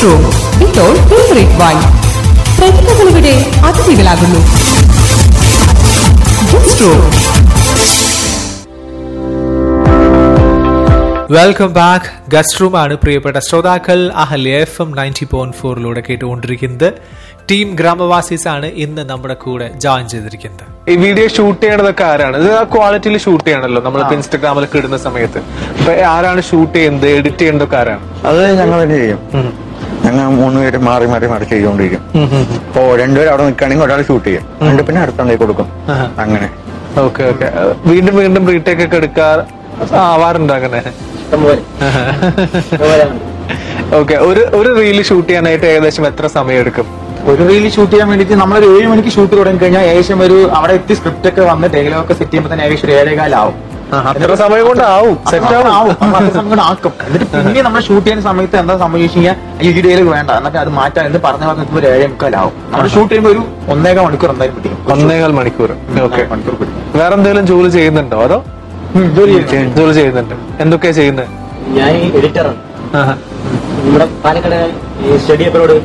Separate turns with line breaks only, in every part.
Room ഇപ്പോൾ favourite വൈൻ പ്രതിഭകളിവിടെ അതിഥികളാകുന്നു guest room
welcome back guest room ആണ് പ്രിയപ്പെട്ട ശ്രോതാക്കൾ Ahalya F M ninety point ഫോറിലൂടെ കേട്ടുകൊണ്ടിരിക്കുന്നത് ടീം ഗ്രാമവാസീസ് ആണ് ഇന്ന് നമ്മുടെ കൂടെ ജോയിൻ ചെയ്തിരിക്കുന്നത് ഈ വീഡിയോ ഷൂട്ട് ചെയ്യണതൊക്കെ ആരാണ് ഇത് ആ ക്വാളിറ്റിയിൽ ഷൂട്ട് ചെയ്യണല്ലോ നമ്മളിപ്പോ ഇൻസ്റ്റാഗ്രാമിലൊക്കെ ഇടുന്ന സമയത്ത് അപ്പൊ ആരാണ് ഷൂട്ട് ചെയ്യുന്നത് എഡിറ്റ് ചെയ്യുന്നതൊക്കെ ആരാണ്
അത് ഞങ്ങൾ തന്നെ ചെയ്യും ഞങ്ങൾ മൂന്ന് പേര് മാറി മാറി മാറി ചെയ്തുകൊണ്ടിരിക്കും ഇപ്പോ രണ്ടുപേരും അവിടെ നിൽക്കുകയാണെങ്കിൽ ഒരാൾ ഷൂട്ട് ചെയ്യും രണ്ട് പിന്നെ അടുത്തേ കൊടുക്കും
ആഹാ.
അങ്ങനെ
ഓക്കെ ഓക്കെ വീണ്ടും വീണ്ടും റീടേക്ക് ഒക്കെ എടുക്കാർ ആവാറുണ്ട് അങ്ങനെ ഓക്കെ ഒരു ഒരു റീല് ഷൂട്ട് ചെയ്യാനായിട്ട് ഏകദേശം എത്ര സമയം എടുക്കും
ഒരു റീൽ ഷൂട്ട് ചെയ്യാൻ വേണ്ടിയിട്ട് നമ്മളൊരു ഏഴ് മണിക്ക് ഷൂട്ട് തുടങ്ങി കഴിഞ്ഞാൽ ഏകദേശം ഒരു അവിടെ എത്തി സ്ക്രിപ്റ്റ് ഒക്കെ വന്ന് ഡയലോഗ് ഒക്കെ സെറ്റ് ചെയ്യുമ്പോൾ തന്നെ ഏകദേശം ഒരു ഏഴേകാലാവും
അത്ര സമയം കൊണ്ട് ആവും സെറ്റ്
അത്
ആവും
ആവും. നമ്മൾ അത്ര സമയം കൊണ്ട് ആക്കും എന്നിട്ട് പിന്നെ നമ്മൾ ഷൂട്ട് ചെയ്യുന്ന സമയത്ത് എന്താ സംഭവിച്ചു കഴിഞ്ഞാൽ ഈ ഡയലോഗ് വേണ്ട എന്നൊക്കെ അത് മാറ്റാൻ എന്ന് പറഞ്ഞ പറഞ്ഞപ്പോൾ ഒരു ഏഴേ മുക്കാലാവും നമ്മൾ ഷൂട്ട് ചെയ്യുമ്പോൾ ഒരു ഒന്നേകാൽ മണിക്കൂർ എന്തായാലും പിടിക്കും
ഒന്നേകാൽ മണിക്കൂർ ഓക്കെ
മണിക്കൂർ പിടിക്കും
വേറെ എന്തെങ്കിലും ജോലി ചെയ്യുന്നുണ്ടോ അതോ
ഉം, ജോലി ചെയ്യുന്നു.
ജോലി ചെയ്യുന്നുണ്ട് എന്തൊക്കെയാ ചെയ്യുന്നത്
ഞാൻ എഡിറ്ററാണ് നമ്മുടെ Palakkad study abroad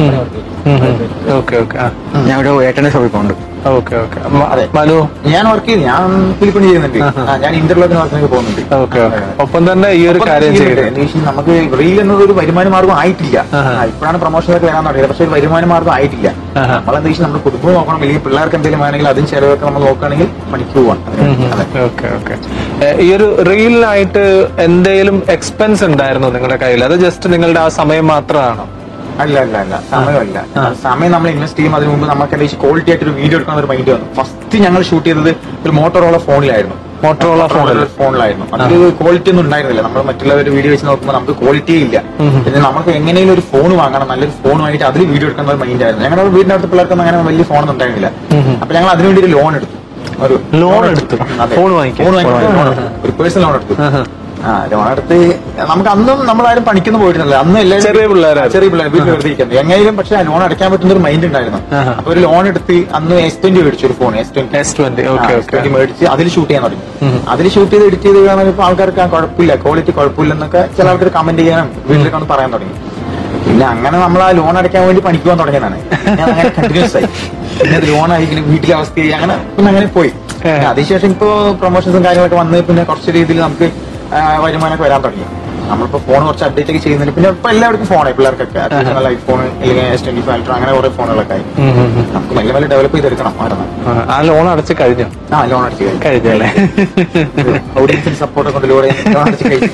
okay okay
ഞാൻ ഇവിടെ ഏട്ടന്റെ ഷോപ്പിൽ പോകുന്നുണ്ട്
ഓക്കെ ഓക്കെ
അതെ.
മനു
ഞാൻ വർക്ക് ചെയ്യുന്നു ഞാൻ ഫിലിപ്പിന് ചെയ്യുന്നുണ്ട് ആ, ഞാൻ ഇന്റർലോക്കിന് വർക്കിനൊക്കെ പോകുന്നുണ്ട്
ഓക്കെ ഓക്കെ ഒപ്പം തന്നെ ഈ ഒരു
ഒപ്പം
കാര്യം
ചെയ്യുന്നുണ്ട്.
ചെയ്യുന്നത്
എന്ന് വെച്ചാൽ നമുക്ക് റീൽ എന്നത് ഒരു വരുമാന മാർഗം ആയിട്ടില്ല
ആഹാ.
ആ, ഇപ്പോഴാണ് പ്രൊമോഷനൊക്കെ വരാൻ തുടങ്ങിയത് പക്ഷെ ഒരു വരുമാന മാർഗം ആയിട്ടില്ല
ആഹാ.
നമ്മളെന്താ വെച്ചാൽ നമ്മുടെ കുടുംബം നോക്കണം അല്ലെങ്കിൽ പിള്ളേർക്ക് എന്തെങ്കിലും വേണമെങ്കിൽ അതും ചിലവൊക്കെ നമ്മൾ നോക്കുകയാണെങ്കിൽ പണിക്ക് പോവാൻ അതെ.
ഓക്കെ ഓക്കെ ഈ ഒരു റീലിനായിട്ട് എന്തെങ്കിലും എക്സ്പെൻസ് ഉണ്ടായിരുന്നോ നിങ്ങളുടെ കയ്യിൽ അത് ജസ്റ്റ് നിങ്ങളുടെ ആ സമയം മാത്രമാണോ
അല്ല അല്ല അല്ല സമയമല്ല സമയം നമ്മൾ ഇൻവെസ്റ്റ് ചെയ്യും അതിന് മുമ്പ് നമുക്ക് എന്താ ക്വാളിറ്റി ആയിട്ട് ഒരു വീഡിയോ എടുക്കുന്ന ഒരു മൈൻഡ് വന്നു ഫസ്റ്റ് ഞങ്ങൾ ഷൂട്ട് ചെയ്തത് ഒരു മോട്ടോറോള ഫോണിലായിരുന്നു
മോട്ടറോള ഫോണിൽ
ഫോണിലായിരുന്നു അതിൽ ക്വാളിറ്റി ഒന്നും ഉണ്ടായിരുന്നില്ല നമ്മൾ മറ്റുള്ളവരുടെ വീഡിയോ വെച്ച് നോക്കുമ്പോൾ നമുക്ക് ക്വാളിറ്റി ഇല്ല പിന്നെ നമുക്ക് എങ്ങനെയും ഒരു ഫോൺ വാങ്ങണം നല്ലൊരു ഫോൺ വാങ്ങിയിട്ട് അതിൽ വീഡിയോ എടുക്കുന്ന ഒരു മൈൻഡ് ആയിരുന്നു ഞങ്ങളുടെ വീടിന്റെ അടുത്ത പിള്ളേർക്കൊന്നും അങ്ങനെ വലിയ ഫോണൊന്നും ഉണ്ടായിരുന്നില്ല അപ്പൊ ഞങ്ങൾ അതിനുവേണ്ടി ഒരു ലോൺ എടുത്തു ഒരു
Loan എടുത്തു?
അതെ.
Phone വാങ്ങിക്കാൻ?
ഫോൺ വാങ്ങിക്കാൻ loan എടുത്തു. ഒരു പേഴ്സണൽ ലോൺ എടുത്തു ആ ലോൺ എടുത്ത് നമുക്ക് അന്നും നമ്മളാരും പണിക്കൊന്നും പോയിട്ടില്ല അന്ന് എല്ലാവരും
ചെറിയ പിള്ളേരായിരുന്നു.
ചെറിയ പിള്ളേർ വീട്ടിൽ വെറുതെ ഇരിക്കുന്നത് എങ്ങനെയും പക്ഷെ ആ ലോൺ അടയ്ക്കാൻ പറ്റുന്ന ഒരു മൈൻഡ് ഉണ്ടായിരുന്നു
ആഹാ.
അപ്പൊ ഒരു ലോൺ എടുത്ത് അന്ന് എസ് ട്വന്റി മേടിച്ചു ഒരു phone S twenty
S twenty okay okay
മേടിച്ച് അതിൽ ഷൂട്ട് ചെയ്യാൻ തുടങ്ങി അതിൽ ഷൂട്ട് ചെയ്ത് എഡിറ്റ് ചെയ്ത് കാണുമ്പോൾ ആൾക്കാർക്ക് ആ കുഴപ്പമില്ല ക്വാളിറ്റി കുഴപ്പമില്ലെന്നൊക്കെ ചില ആൾക്കാർ കമന്റ് ചെയ്യാനും വീട്ടിലൊക്കെ ഒന്ന് പറയാൻ തുടങ്ങി പിന്നെ അങ്ങനെ നമ്മൾ ആ ലോൺ അടയ്ക്കാൻ വേണ്ടി പണിക്കുവാൻ തുടങ്ങിയതാണ് ഞാൻ അങ്ങനെ കണ്ടിന്യൂസ് ആയി പിന്നെ അത് ലോൺ ആയിരിക്കും വീട്ടിലെ അവസ്ഥ അങ്ങനെ പിന്നെ അങ്ങനെ പോയി പിന്നെ അതിനുശേഷം ഇപ്പോ പ്രൊമോഷൻസും കാര്യങ്ങളൊക്കെ വന്ന് പിന്നെ കുറച്ച് രീതിയിൽ നമുക്ക് ആ, വരുമാനമൊക്കെ വരാൻ തുടങ്ങി നമ്മളിപ്പോ ഫോൺ കുറച്ച് അപ്ഡേറ്റ് ഒക്കെ ചെയ്യുന്നുണ്ട് പിന്നെ ഇപ്പൊ എല്ലാവർക്കും ഫോണായി പിള്ളേർക്കൊക്കെ അത്യാവശ്യം ഐഫോൺ അല്ലെങ്കിൽ എസ് ട്വന്റി ഫൈവ് അൾട്ര അങ്ങനെ കുറെ ഫോണുകളൊക്കെ ആയി നമുക്ക് മെല്ലെ മെല്ലെ ഡെവലപ്പ് ചെയ്തെടുക്കണം ഓരോന്ന്
ആ ലോൺ അടച്ച് കഴിഞ്ഞോ
ആ ലോൺ അടിച്ച് കഴിഞ്ഞു
കഴിഞ്ഞല്ലേ
ഓഡിയൻസിന് സപ്പോർട്ട് കൊണ്ടിലൂടെ ലോൺ അടിച്ച് കഴിഞ്ഞു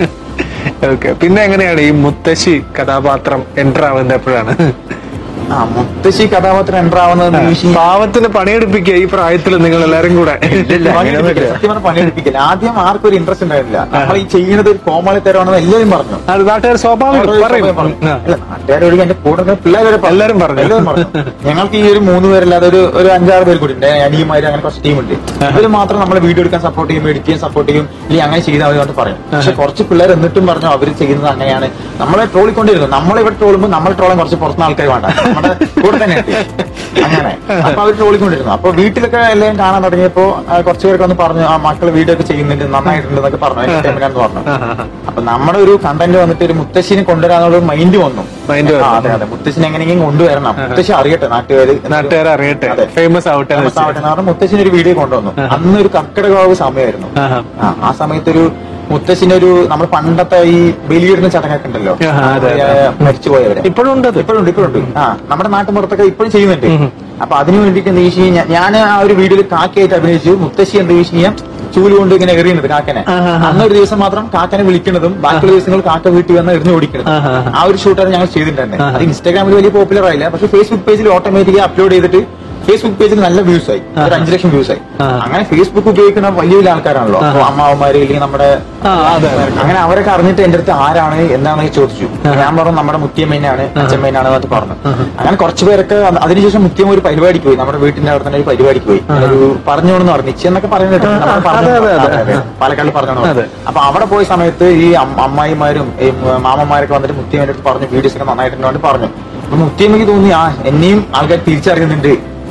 ഓക്കെ പിന്നെ എങ്ങനെയാണ് ഈ മുത്തശ്ശി കഥാപാത്രം എൻ്റർ ആവുന്നത് എപ്പോഴാണ്
ആ മുത്തശ്ശി കഥാപാത്രം എൻ്റർ ആവുന്നത് ഈ
പാവത്തിന് പണിയെടുപ്പിക്കുക ഈ പ്രായത്തിൽ നിങ്ങൾ എല്ലാരും കൂടെ
പണിയെടുപ്പിക്കൽ. സത്യം പറഞ്ഞാൽ പണിയെടുപ്പിക്കൽ ആദ്യം ആർക്കും ഒരു ഇൻട്രസ്റ്റ് ഉണ്ടായിരുന്നില്ല നമ്മൾ ഈ ചെയ്യുന്നത് ഒരു കോമാളി തരമാണെന്ന് എല്ലാവരും പറഞ്ഞു
അത് നാട്ടുകാർ സ്വാഭാവികം പറയും ആ.
നാട്ടുകാരൊഴികെ എന്റെ കൂടെ നിൽക്കുന്ന പിള്ളേരെ പറഞ്ഞു.
എല്ലാവരും പറഞ്ഞു.
എല്ലാവരും പറഞ്ഞു ഞങ്ങൾക്ക് ഈ ഒരു മൂന്ന് പേരല്ലാതെ ഒരു ഒരു അഞ്ചാറ് പേര് കൂടി ഉണ്ട് അനിയന്മാര് അങ്ങനെ കുറച്ച് ടീമുണ്ട് ഇവര് മാത്രം നമ്മളെ വീഡിയോ എടുക്കാൻ സപ്പോർട്ട് ചെയ്യും എഡിറ്റ് ചെയ്യാൻ സപ്പോർട്ട് ചെയ്യും ഇല്ലെങ്കിൽ അങ്ങനെ ചെയ്താൽ മതി എന്ന് പറയും പക്ഷെ കുറച്ച് പിള്ളേർ എന്നിട്ടും പറഞ്ഞു അവർ ചെയ്യുന്നത് അങ്ങനെയാണ് നമ്മളെ ട്രോളിക്കൊണ്ടിരുന്നു നമ്മളെ ഇവിടെ ട്രോളുമ്പോൾ നമ്മൾ ട്രോളാൻ കുറച്ച് പുറത്തുനിന്ന് ആൾക്കാർ വേണ്ട നമ്മുടെ കൂടെ തന്നെ ഉണ്ട് അങ്ങനെ അപ്പൊ അവർ ട്രോളിക്കൊണ്ടിരുന്നു അപ്പൊ വീട്ടിലൊക്കെ എല്ലാവരും കാണാൻ തുടങ്ങിയപ്പോ ആ, കുറച്ച് പേരൊക്കെ ഒന്ന് പറഞ്ഞു ആ മക്കൾ വീഡിയോ ഒക്കെ ചെയ്യുന്നുണ്ട് നന്നായിട്ടുണ്ട് എന്നൊക്കെ പറഞ്ഞു entertainment ആണെന്ന് പറഞ്ഞു അപ്പൊ നമ്മുടെ ഒരു കണ്ടന്റ് വന്നിട്ട് ഒരു മുത്തശ്ശിനെ കൊണ്ടുവരാനുള്ള ഒരു മൈൻഡ് വന്നു
Mind വന്നു.
ആ, അതെ അതെ മുത്തശ്ശിനെ എങ്ങനെയെങ്കിലും കൊണ്ടുവരണം മുത്തശ്ശി അറിയട്ടെ നാട്ടുകാര്
നാട്ടുകാർ അറിയട്ടെ
അതെ.
ഫേമസ് ആവട്ടെ എന്ന്
ഫേമസ് ആവട്ടെ എന്ന് പറഞ്ഞ് മുത്തശ്ശിന് ഒരു വീഡിയോ കൊണ്ടുവന്നു അന്ന് ഒരു കർക്കിടകവാവ് സമയമായിരുന്നു
ആഹാ.
ആ, ആ സമയത്തൊരു മുത്തശ്ശിന്റെ ഒരു നമ്മൾ പണ്ടത്തെ ഈ ബലിയിടുന്ന ചടങ്ങൊക്കെ ഉണ്ടല്ലോ
ആഹാ, അതെ, അതെ.
ഏ, മരിച്ചുപോയവരെ
ഇപ്പോഴും ഉണ്ട് അത്.
ഇപ്പോഴുണ്ട് ഇപ്പോഴുണ്ട് ആ നമ്മുടെ നാട്ടുമ്പുറത്തൊക്കെ ഇപ്പോഴും ചെയ്യുന്നുണ്ട് അപ്പൊ അതിനു വേണ്ടിയിട്ട് എന്താ വെച്ച് കഴിഞ്ഞാൽ ഞാൻ ആ ഒരു വീഡിയോയിൽ കാക്കയായിട്ട് അഭിനയിച്ചു മുത്തശ്ശി എന്താ വെച്ച് കഴിഞ്ഞാൽ ചൂല് കൊണ്ട് ഇങ്ങനെ എറിയുന്നത് കാക്കനെ അന്നൊരു ദിവസം മാത്രം കാക്കനെ വിളിക്കുന്നതും ബാക്കിയുള്ള ദിവസങ്ങൾ കാക്ക വീട്ടിൽ വന്ന് എറിഞ്ഞു ഓടിക്കുന്നതും ആ ഒരു ഷൂട്ടാണ് ഞങ്ങൾ ചെയ്തിട്ടുണ്ട് അത് ഇൻസ്റ്റാഗ്രാമിൽ വലിയ പോപ്പുലർ ആയില്ല പക്ഷെ ഫേസ്ബുക്ക് പേജിൽ ഓട്ടോമാറ്റിക്കലി അപ്ലോഡ് ചെയ്തിട്ട് ഫേസ്ബുക്ക് പേജിൽ നല്ല വ്യൂസ് ആയി ഒരു അഞ്ചു ലക്ഷം വ്യൂസ് ആയി അങ്ങനെ ഫേസ്ബുക്ക് ഉപയോഗിക്കുന്ന വലിയ വലിയ ആൾക്കാരാണല്ലോ അപ്പൊ അമ്മാവന്മാര് അല്ലെങ്കിൽ നമ്മുടെ അങ്ങനെ അവരൊക്കെ അറിഞ്ഞിട്ട് എന്റെ അടുത്ത് ആരാണ് എന്താണെന്ന് ചോദിച്ചു ഞാൻ പറഞ്ഞു നമ്മുടെ മുത്തിയമ്മേനാണ് അച്ഛമ്മേനാണ് എന്നൊക്കെ പറഞ്ഞു അങ്ങനെ കുറച്ച് പേരൊക്കെ അന്ന് അതിനുശേഷം മുത്തിയമ്മ ഒരു പരിപാടിക്ക് പോയി നമ്മുടെ വീട്ടിന്റെ അവിടെ തന്നെ ഒരു പരിപാടിക്ക് പോയി ഒരു പറഞ്ഞോണെന്ന് പറഞ്ഞു നിശ്ചയം എന്നൊക്കെ പറയുന്നത് നമ്മൾ പറഞ്ഞു അതെ, അതെ. പാലക്കാട് പറഞ്ഞു അപ്പൊ അവിടെ പോയ സമയത്ത് ഈ അം- അമ്മായിമാരും ഈ മാമന്മാരൊക്കെ വന്നിട്ട് മുത്തിയമ്മേന്റെ അടുത്ത് പറഞ്ഞു വീഡിയോസ് ഒക്കെ നന്നായിട്ടുണ്ടോ എന്ന് പറഞ്ഞു അപ്പൊ മുത്തിയമ്മയ്ക്ക് തോന്നി ആ എന്നെയും ആൾക്കാർ തിരിച്ചറിയുന്നുണ്ട്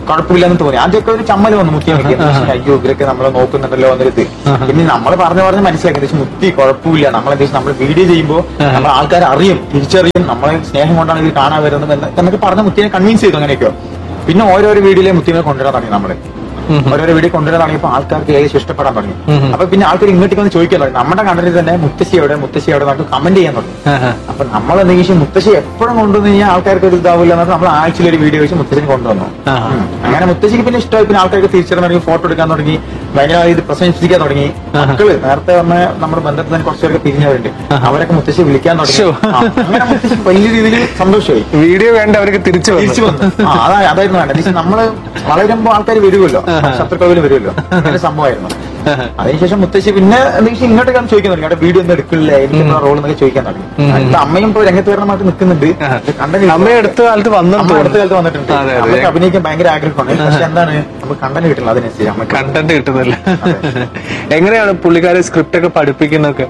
കുഴപ്പമില്ലെന്ന് തോന്നി ആദ്യമൊക്കെ ഒരു ചമ്മൽ വന്നു മുത്തി എനിക്ക് അയ്യോ ഇവരൊക്കെ നമ്മളെ നോക്കുന്നുണ്ടല്ലോ എന്നൊരിത് പിന്നെ നമ്മൾ പറഞ്ഞു പറഞ്ഞ് മനസ്സിലാക്കി എന്താ വെച്ചാൽ മുത്തി കുഴപ്പമില്ല നമ്മളെ എന്താ നമ്മൾ വീഡിയോ ചെയ്യുമ്പോൾ നമ്മൾ ആൾക്കാർ അറിയും തിരിച്ചറിയും നമ്മളെ സ്നേഹം കൊണ്ടാണ് ഇത് കാണാൻ വരുന്നത് എന്ന് എന്നൊക്കെ പറഞ്ഞ മുത്തിനെ കൺവിൻസ് ചെയ്തു അങ്ങനെയൊക്കെ പിന്നെ ഓരോരോ വീഡിയോയിലെ മുത്തിനെ കൊണ്ടുവരാൻ തുടങ്ങി നമ്മള് ഓരോരോ വീഡിയോ കൊണ്ടുവരാൻ തുടങ്ങിയപ്പോൾ ആൾക്കാർക്ക് ഏകദേശം ഇഷ്ടപ്പെടാൻ തുടങ്ങി അപ്പൊ പിന്നെ ആൾക്കാർ ഇങ്ങോട്ടേക്ക് വന്ന് ചോദിക്കാൻ തുടങ്ങി നമ്മുടെ കണ്ടന്റിൽ തന്നെ മുത്തശ്ശി എവിടെ മുത്തശ്ശി എവിടെ നമുക്ക് കമന്റ് ചെയ്യാൻ തുടങ്ങി അപ്പൊ നമ്മൾ എന്തെങ്കിലും മുത്തശ്ശി എപ്പോഴും കൊണ്ടുവന്ന് കഴിഞ്ഞാൽ ആൾക്കാർക്ക് ഒരു ഇതാവില്ല എന്നിട്ട് നമ്മൾ ആഴ്ചയിൽ ഒരു വീഡിയോ വെച്ച് മുത്തശ്ശിനെ കൊണ്ടുവന്നു
ആഹാ.
ഉം. അങ്ങനെ മുത്തശ്ശിക്ക് പിന്നെ ഇഷ്ടമായി പിന്നെ ആൾക്കാർക്ക് തിരിച്ചറിയാൻ തുടങ്ങി ഫോട്ടോ എടുക്കാൻ തുടങ്ങി ഭയങ്കരമായി ഇത് പ്രശംസിക്കാൻ തുടങ്ങി മക്കള് നേരത്തെ വന്ന നമ്മുടെ ബന്ധത്തിൽ തന്നെ കുറച്ചുപേർക്ക് പിരിഞ്ഞവരുണ്ട് അവരൊക്കെ മുത്തശ്ശി വിളിക്കാൻ തുടങ്ങി
ശോ.
ആ, അങ്ങനെ മുത്തശ്ശി വലിയ രീതിയിൽ സന്തോഷമായി
വീഡിയോ വേണ്ട അവർക്ക് തിരിച്ചു
തിരിച്ചു വന്നു ആ, അതാ അതായിരുന്നു വേണ്ടത് എന്ന് വെച്ചാൽ നമ്മള് വളരുമ്പോ ആൾക്കാർ വരുമല്ലോ ശത്രുക്കൾ വരുമല്ലോ അങ്ങനെ സംഭവമായിരുന്നു അതിനുശേഷം മുത്തശ്ശി പിന്നെ എന്താ വെച്ചാൽ ഇങ്ങോട്ട് ഞാൻ ചോദിക്കാൻ തുടങ്ങി അവിടെ വീഡിയോ ഒന്നും എടുക്കില്ലേ എനിക്ക് റോൾ എന്നൊക്കെ ചോദിക്കാൻ തുടങ്ങി ഇപ്പൊ അമ്മയും ഇപ്പൊ രംഗത്ത് വരണമായിട്ട് നിൽക്കുന്നുണ്ട് കണ്ടന്റ്
അമ്മ അടുത്ത കാലത്ത് വന്നു
അമ്മ അടുത്ത കാലത്ത് വന്നിട്ടുണ്ട്
അതെ
നമുക്ക്
അതെ
അഭിനയിക്കാൻ ഭയങ്കര ആഗ്രഹമാണ് പക്ഷെ എന്താണ് നമുക്ക് കണ്ടന്റ് കിട്ടില്ല അതിനനുസരിച്ച് നമുക്ക്
കണ്ടന്റ് കിട്ടുന്നില്ല എങ്ങനെയാണ് പുള്ളിക്കാരെ സ്ക്രിപ്റ്റ് ഒക്കെ പഠിപ്പിക്കുന്നൊക്കെ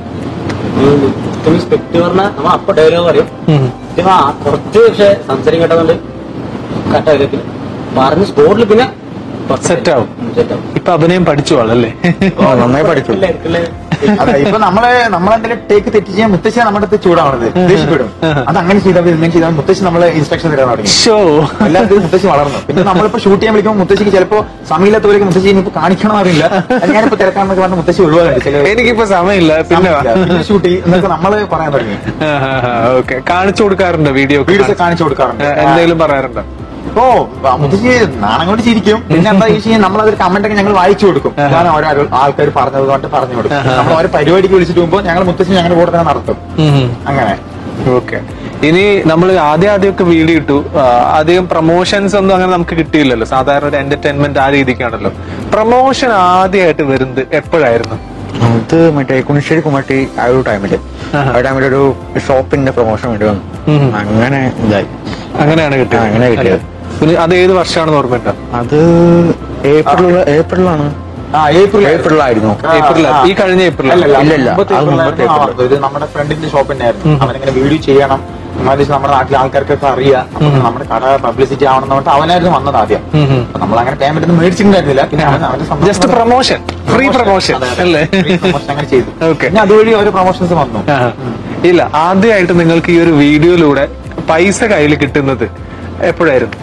സ്പെക്ട് പറഞ്ഞാൽ നമ്മൾ അപ്പൊ ഡയലോഗ് പറയും പിന്നെ ആ കുറച്ച് പക്ഷെ സംസാരം കേട്ടതുകൊണ്ട് കട്ടായില്ല പറഞ്ഞ് സ്പോട്ടിൽ പിന്നെ
Set ആവും.
സെറ്റ് ആവും
ഇപ്പൊ അഭിനയം പഠിച്ചു ആളല്ലേ
ഓ, നന്നായി പഠിച്ചു
ഇല്ല, ഇല്ല.
അതെ ഇപ്പൊ നമ്മളെ നമ്മളെന്തെങ്കിലും ടേക്ക് തെറ്റിച്ച് മുത്തശ്ശി നമ്മുടെ അടുത്ത് ചൂടാവണത് ദേഷ്യപ്പെടും അത് അങ്ങനെ ചെയ്താൽ ഇങ്ങനെ ചെയ്താൽ മുത്തശ്ശി നമ്മളെ ഇൻസ്ട്രക്ഷൻ തരാൻ തുടങ്ങി
ഷോ
എല്ലാത്തിനും മുത്തശ്ശി വളർന്നു പിന്നെ നമ്മളിപ്പോ ഷൂട്ട് ചെയ്യാൻ വിളിക്കുമ്പോൾ മുത്തശ്ശിക്ക് ചിലപ്പോ സമയമില്ലാത്തവരേക്ക് മുത്തശ്ശി ഇനിയിപ്പോ കാണിക്കണോ അറിയില്ല അത് ഞാനിപ്പോ തിരക്കാണെന്നൊക്കെ പറഞ്ഞ മുത്തശ്ശി ഒഴിവാറുണ്ട് ചില
എനിക്കിപ്പോ സമയമില്ല പിന്നെ വാ.
ഷൂട്ട് ചെയ്യും എന്നൊക്കെ നമ്മള് പറയാൻ തുടങ്ങി
ഓക്കെ കാണിച്ചു കൊടുക്കാറുണ്ട് വീഡിയോ
വീഡിയോസ് കാണിച്ചു കൊടുക്കാറുണ്ട്
എന്തെങ്കിലും പറയാറുണ്ടോ
ഓ മുത്തശ്ശി നാണം കൊണ്ട് ചിരിക്കും പിന്നെ എന്താ വെച്ചാൽ നമ്മളതൊരു കമന്റ് ഒക്കെ ഞങ്ങൾ വായിച്ചു കൊടുക്കും ഇതാണ് ഓരോ ആൾക്കാർ പറഞ്ഞത് കൊണ്ട് പറഞ്ഞു കൊടുക്കും നമ്മൾ ഓരോ പരിപാടിക്ക് വിളിച്ചിട്ട് പോകുമ്പോൾ ഞങ്ങൾ മുത്തശ്ശി ഞങ്ങളുടെ കൂടെ തന്നെ നടത്തും അങ്ങനെ
ഓക്കെ ഇനി നമ്മൾ ആദ്യം ആദ്യമൊക്കെ വീഡിയോ ഇട്ടു ആ, അധികം പ്രൊമോഷൻസ് ഒന്നും അങ്ങനെ നമുക്ക് കിട്ടിയില്ലല്ലോ സാധാരണ ഒരു എന്റർടൈൻമെന്റ് ആ രീതിക്കാണല്ലോ പ്രൊമോഷൻ ആദ്യമായിട്ട് വരുന്നത് എപ്പോഴായിരുന്നു
അത് മറ്റേ കുണിശ്ശേരി കുമട്ടി ആ ഒരു ടൈമില് ആ ടൈമിൽ ഒരു ഷോപ്പിന്റെ പ്രൊമോഷൻ വേണ്ടി വന്നു
ഉം.
അങ്ങനെ ഇതായി
അങ്ങനെയാണ്
ആ,
കിട്ടിയത്
അങ്ങനെ കിട്ടിയത്
പിന്നെ അത് ഏത് വർഷമാണെന്ന് ഓർമ്മയുണ്ടോ
അത് ഏപ്രിൽ ഏപ്രിലാണ്
ആ ഏപ്രിൽ
ഏപ്രിലായിരുന്നു
ഏപ്രിൽ ഈ കഴിഞ്ഞ ഏപ്രിൽ
അല്ലല്ല,
ഇല്ല, ഇല്ല.
മുമ്പത്തെ
അത് മുമ്പത്തെ
ഏപ്രിലായിരുന്നു. ആ,
ഏപ്രിൽ.
ഇത് നമ്മുടെ ഫ്രണ്ടിന്റെ ഷോപ്പ് തന്നെയായിരുന്നു അവനിങ്ങനെ വീഡിയോ ചെയ്യണം എന്നാലും നമ്മുടെ നാട്ടിലെ ആൾക്കാർക്കൊക്കെ അറിയാം അപ്പൊ നമ്മുടെ കട പബ്ലിസിറ്റി ആവണം എന്ന് പറഞ്ഞിട്ട് അവനായിരുന്നു വന്നത് ആദ്യം അപ്പൊ നമ്മൾ അങ്ങനെ പേയ്മെന്റ് ഒന്നും മേടിച്ചിട്ടുണ്ടായിരുന്നില്ല പിന്നെ അവൻ അവന്റെ സന്തോഷം
ജസ്റ്റ് പ്രൊമോഷൻ ഫ്രീ പ്രൊമോഷൻ
അതെ, അതെ.
അല്ലേ
Free promotion അങ്ങനെ ചെയ്തു
Okay.
പിന്നെ അതുവഴി ഓരോ പ്രൊമോഷൻസ് വന്നു
ആ. ഇല്ല ആദ്യമായിട്ട് നിങ്ങൾക്ക് ഈ ഒരു വീഡിയോയിലൂടെ പൈസ കയ്യിൽ കിട്ടുന്നത് എപ്പോഴായിരുന്നു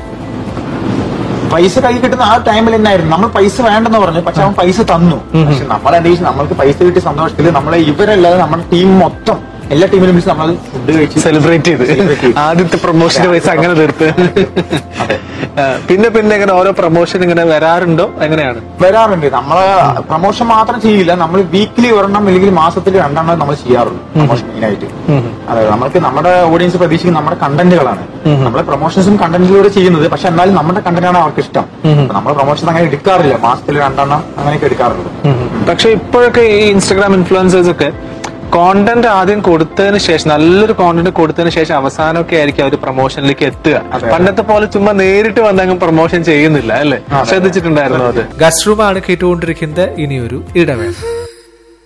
പൈസ കൈ കിട്ടുന്ന ആ ടൈമിൽ തന്നെയായിരുന്നു നമ്മൾ പൈസ വേണ്ടെന്ന് പറഞ്ഞു പക്ഷെ അവൻ പൈസ തന്നു പക്ഷെ നമ്മൾ എന്താ വെച്ചാൽ നമ്മൾക്ക് പൈസ കിട്ടിയ സന്തോഷത്തിൽ നമ്മളെ ഇവരല്ലാതെ നമ്മുടെ ടീം മൊത്തം എല്ലാ ടീമിലും വിളിച്ച് നമ്മൾ ഫുഡ് കഴിച്ച്
സെലിബ്രേറ്റ് ചെയ്ത്
Celebrate ചെയ്തു.
ആദ്യത്തെ പ്രൊമോഷന്റെ പൈസ അങ്ങനെ തീർത്ത്
അതെ.
ആ, പിന്നെ പിന്നെ ഇങ്ങനെ ഓരോ പ്രൊമോഷൻ ഇങ്ങനെ വരാറുണ്ടോ എങ്ങനെയാണ്
വരാറുണ്ട് നമ്മള് പ്രൊമോഷൻ മാത്രം ചെയ്യില്ല നമ്മൾ വീക്കിലി ഒരെണ്ണം അല്ലെങ്കിൽ മാസത്തിൽ രണ്ടെണ്ണം നമ്മൾ ചെയ്യാറുള്ളൂ പ്രൊമോഷൻ മെയിനായിട്ട് അതെ നമ്മൾക്ക് നമ്മുടെ ഓഡിയൻസ് പ്രതീക്ഷിക്കുന്ന നമ്മുടെ കണ്ടന്റുകളാണ് നമ്മളെ പ്രൊമോഷൻസും കണ്ടന്റിലൂടെ ചെയ്യുന്നത് പക്ഷെ എന്നാലും നമ്മുടെ കണ്ടന്റാണ് അവർക്ക് ഇഷ്ടം നമ്മൾ പ്രൊമോഷൻ അങ്ങനെ എടുക്കാറില്ല മാസത്തിൽ രണ്ടെണ്ണം അങ്ങനെയൊക്കെ എടുക്കാറുള്ളൂ
പക്ഷെ ഇപ്പോഴൊക്കെ ഈ ഇൻസ്റ്റഗ്രാം ഇൻഫ്ലുവൻസേഴ്സ് ഒക്കെ കോണ്ടന്റ് ആദ്യം കൊടുത്തതിന് ശേഷം നല്ലൊരു കോണ്ടന്റ് കൊടുത്തതിന് ശേഷം അവസാനമൊക്കെ ആയിരിക്കും അവർ പ്രൊമോഷനിലേക്ക് എത്തുക
അതെ.
പണ്ടത്തെ പോലെ ചുമ്മാ നേരിട്ട് വന്നങ്ങ് പ്രൊമോഷൻ ചെയ്യുന്നില്ല അല്ലേ
അതെ.
ശ്രദ്ധിച്ചിട്ടുണ്ടായിരുന്നു അത്
ഗസ്റ്റ് റൂമാണ് കേട്ടുകൊണ്ടിരിക്കുന്നത് ഇനിയൊരു ഇടവേള